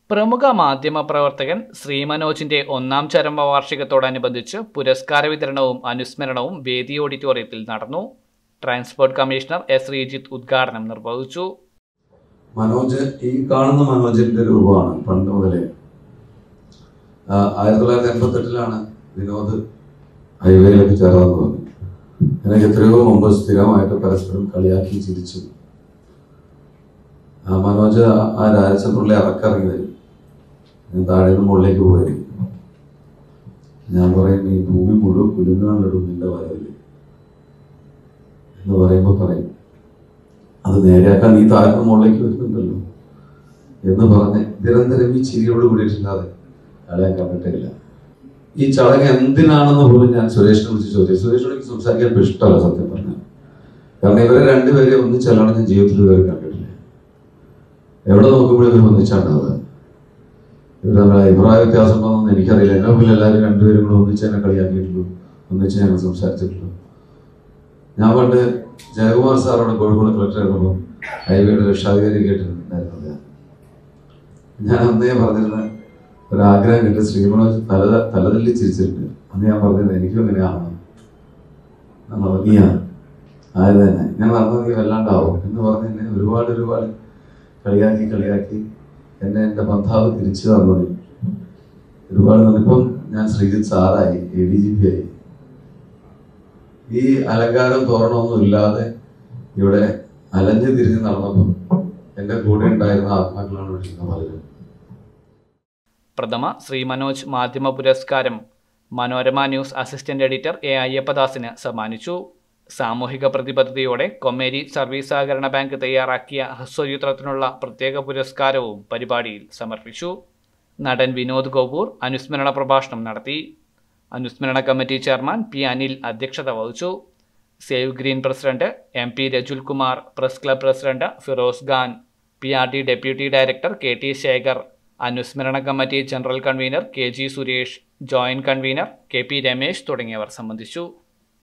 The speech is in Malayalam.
പ്രമുഖ മാധ്യമ പ്രവർത്തകൻ ശ്രീ മനോജിന്റെ ഒന്നാം ചരമവാർഷികത്തോടനുബന്ധിച്ച് പുരസ്കാര വിതരണവും അനുസ്മരണവും വേദി ഓഡിറ്റോറിയത്തിൽ നടന്നു ട്രാൻസ്പോർട്ട് കമ്മീഷണർ എസ് ശ്രീജിത്ത് ഉദ്ഘാടനം നിർവഹിച്ചു മനോജ് ഈ കാണുന്ന മനോജിന്റെ രൂപമാണ് പണ്ട് മുതലേ ആ, ആയിരത്തി തൊള്ളായിരത്തി എൺപത്തി എട്ടിലാണ് വിനോദ് ഹൈവേയിലേക്ക് ചേർന്നെന്ന് പറഞ്ഞു എനിക്ക് എത്രയോ മുമ്പ് സ്ഥിരമായിട്ട് പരസ്പരം കളിയാക്കി ചിരിച്ചു ആ മനോജ് ആ- ആ രാജചന്ദ്രനെ ഇറക്കിറങ്ങി വരും ഞാൻ താഴെ നിന്ന് മുകളിലേക്ക് പോയി ഞാൻ പറയും ഈ ഭൂമി മുഴുവൻ കുലുങ്ങാണ്ടിടും നിന്റെ വരവില് എന്ന് പറയുമ്പോൾ പറയും അത് നേരെയാക്കാൻ നീ താഴ്ന്ന മുകളിലേക്ക് വരുന്നുണ്ടല്ലോ എന്ന് പറഞ്ഞ് നിരന്തരം ഈ ചിരിയോട് കൂടിയിട്ടില്ലാതെ അയാളെ ഞാൻ കണ്ടിട്ടില്ല ഈ ചടങ്ങ് എന്തിനാണെന്ന് പോലും ഞാൻ സുരേഷിനെ വിളിച്ച് ചോദിച്ചു സുരേഷിനോട് എനിക്ക് സംസാരിക്കാൻ ഇപ്പൊ ഇഷ്ടമല്ല സത്യം പറഞ്ഞാൽ കാരണം ഇവരെ രണ്ടുപേരെ ഒന്നിച്ചല്ലാണ് ഞാൻ ജീവിതത്തിൽ ഇതുവരെ കണ്ടിട്ടില്ല എവിടെ നോക്കുമ്പോഴും ഇവർ ഒന്നിച്ചാണ്ടാവുക ഇവർ തമ്മിൽ അഭിപ്രായ വ്യത്യാസം ഉണ്ടോന്നൊന്നും എനിക്കറിയില്ല എന്നെ മുമ്പിൽ എല്ലാവരും രണ്ടുപേരും കൂടെ ഒന്നിച്ച് എന്നെ കളിയാക്കിയിട്ടുള്ളൂ ഒന്നിച്ച് ഞങ്ങൾ സംസാരിച്ചിട്ടുള്ളൂ ഞാൻ പണ്ട് ജയകുമാർ സാറോട് കോഴിക്കോട് കളക്ടർ ആയിരുന്നപ്പോൾ ഹൈവേയുടെ രക്ഷാധികാരി കേട്ടിട്ടുണ്ടായിരുന്നു അദ്ദേഹം. ഞാൻ അന്നേ പറഞ്ഞിരുന്ന ഒരാഗ്രഹം കേട്ട് ശ്രീമനോജ് തല തലതല്ലി ചിരിച്ചിട്ടുണ്ട് അന്ന് ഞാൻ പറഞ്ഞത് എനിക്കും ഇങ്ങനെ ആവണം നമ്മൾ നീയാണ് ആയത് തന്നെ ഞാൻ നടന്നത് നീ വല്ലാണ്ടാവും എന്ന് പറഞ്ഞ് എന്നെ ഒരുപാട് ഒരുപാട് കളിയാക്കി കളിയാക്കി എന്നെ എൻ്റെ ബന്ധാവ് തിരിച്ചു തന്നതിൽ ഒരുപാട് നന്ദി. ഇപ്പം ഞാൻ ശ്രീജിത്ത് സാറായി എ ഡി ജി പി ആയി ഈ അലങ്കാരം തോരണമൊന്നും ഇല്ലാതെ ഇവിടെ അലഞ്ഞു തിരിഞ്ഞ് നടന്നപ്പോൾ എൻ്റെ കൂടെ ഉണ്ടായിരുന്ന ആത്മാക്കളാണ് വിളിക്കുന്ന പലരും പ്രഥമ ശ്രീ മനോജ് മാധ്യമ പുരസ്കാരം Manorama news assistant editor A അയ്യപ്പദാസിന് സമ്മാനിച്ചു സാമൂഹിക പ്രതിബദ്ധതയോടെ കൊമ്മേരി സർവീസ് സഹകരണ ബാങ്ക് തയ്യാറാക്കിയ ഹ്രസ്വചിത്രത്തിനുള്ള പ്രത്യേക പുരസ്കാരവും പരിപാടിയിൽ സമർപ്പിച്ചു നടൻ വിനോദ് ഗോപൂർ അനുസ്മരണ പ്രഭാഷണം നടത്തി അനുസ്മരണ കമ്മിറ്റി ചെയർമാൻ പി അനിൽ അധ്യക്ഷത വഹിച്ചു save green president M P Rajul Kumar press club president Firoz Khan P R D deputy director K T Sekhar അനുസ്മരണ committee general convener K G Suresh joint convener K P Ramesh തുടങ്ങിയവർ സംബന്ധിച്ചു